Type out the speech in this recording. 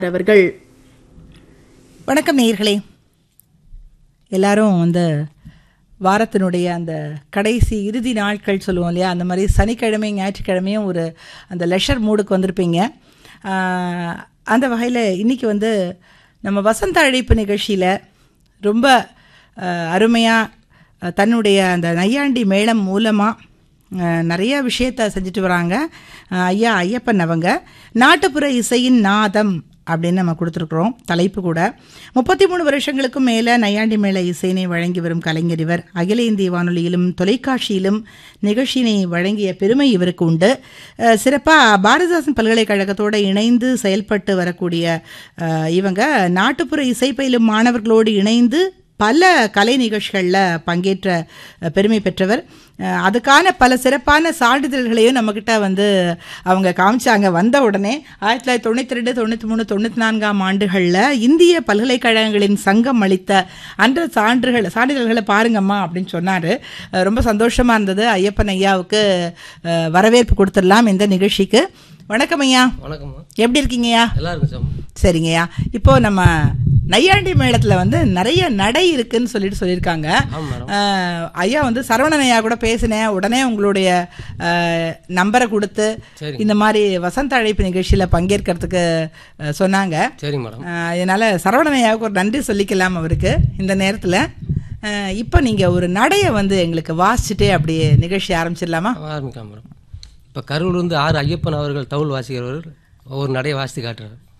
அவர்கள் வணக்கம் நேயர்களே எல்லாரும் அந்த வாரத்தினுடைய அந்த கடைசி இறுதி நாட்கள் சொல்லுவோம் இல்லையா அந்த மாதிரி சனிக்கிழமை ஞாயிற்றுக்கிழமையும் ஒரு அந்த லெஷர் மூடுக்கு வந்திருப்பீங்க ஆஹ், அந்த வகையில் இன்றைக்கி வந்து நம்ம வசந்த அழைப்பு நிகழ்ச்சியில் ரொம்ப அருமையாக தன்னுடைய அந்த நையாண்டி மேளம் மூலமாக அஹ் நிறைய விஷயத்த செஞ்சுட்டு வராங்க அஹ் ஐயா ஐயப்பன் அவங்க நாட்டுப்புற இசையின் நாதம் அப்படின்னு நம்ம கொடுத்துருக்குறோம் தலைப்பு கூட முப்பத்தி மூணு வருஷங்களுக்கும் மேலே நையாண்டி மேள இசையினை வழங்கி வரும் கலைஞர் இவர் அகில இந்திய வானொலியிலும் தொலைக்காட்சியிலும் நிகழ்ச்சியினை வழங்கிய பெருமை இவருக்கு உண்டு சிறப்பாக பாரதிதாசன் பல்கலைக்கழகத்தோடு இணைந்து செயல்பட்டு வரக்கூடிய அஹ், இவங்க நாட்டுப்புற இசை பயிலும் மாணவர்களோடு இணைந்து பல கலை நிகழ்ச்சிகளில் பங்கேற்ற அஹ், பெருமை பெற்றவர் அஹ், அதுக்கான பல சிறப்பான சான்றிதழ்களையும் நம்மக்கிட்ட வந்து அவங்க காமிச்சாங்க வந்த உடனே ஆயிரத்தி தொள்ளாயிரத்தி தொண்ணூற்றி ரெண்டு தொண்ணூற்றி மூணு தொண்ணூற்றி நான்காம் ஆண்டுகளில் இந்திய பல்கலைக்கழகங்களின் சங்கம் அளித்த அந்த சான்றுகள் சான்றிதழ்களை பாருங்கம்மா அப்படின்னு சொன்னார் ரொம்ப சந்தோஷமாக இருந்தது ஐயப்பன் ஐயாவுக்கு அஹ், வரவேற்பு கொடுத்துடலாம் இந்த நிகழ்ச்சிக்கு வணக்கம் ஐயா வணக்கம்மா எப்படி இருக்கீங்கய்யா நல்லா இருக்கும் சார் சரிங்கய்யா இப்போ நம்ம நையாண்டி மேளத்தில் வந்து நிறைய நடை இருக்குன்னு சொல்லிட்டு சொல்லியிருக்காங்க ஆமாம் மேடம் அஹ், ஐயா வந்து சரவணன் ஐயா கூட பேசினேன் உடனே உங்களுடைய அஹ், நம்பரை கொடுத்து சரி. இந்த மாதிரி வசந்த அழைப்பு நிகழ்ச்சியில் பங்கேற்கிறதுக்கு அஹ், சொன்னாங்க சரிங்க மேடம் அஹ், அதனால சரவணன் ஐயாவுக்கு ஒரு நன்றி சொல்லிக்கலாம் அவருக்கு இந்த நேரத்தில் இப்போ நீங்கள் ஒரு நடையை வந்து எங்களுக்கு வாசிச்சுட்டே அப்படியே நிகழ்ச்சி ஆரம்பிச்சிடலாமா ஆரம்பிக்கலாம் மேடம் இப்போ கரூர்லேருந்து ஆறு ஐயப்பன் அவர்கள் தவுள் வாசிக்கிறவர் ஒவ்வொரு நடையை வாசித்து காட்டுறாரு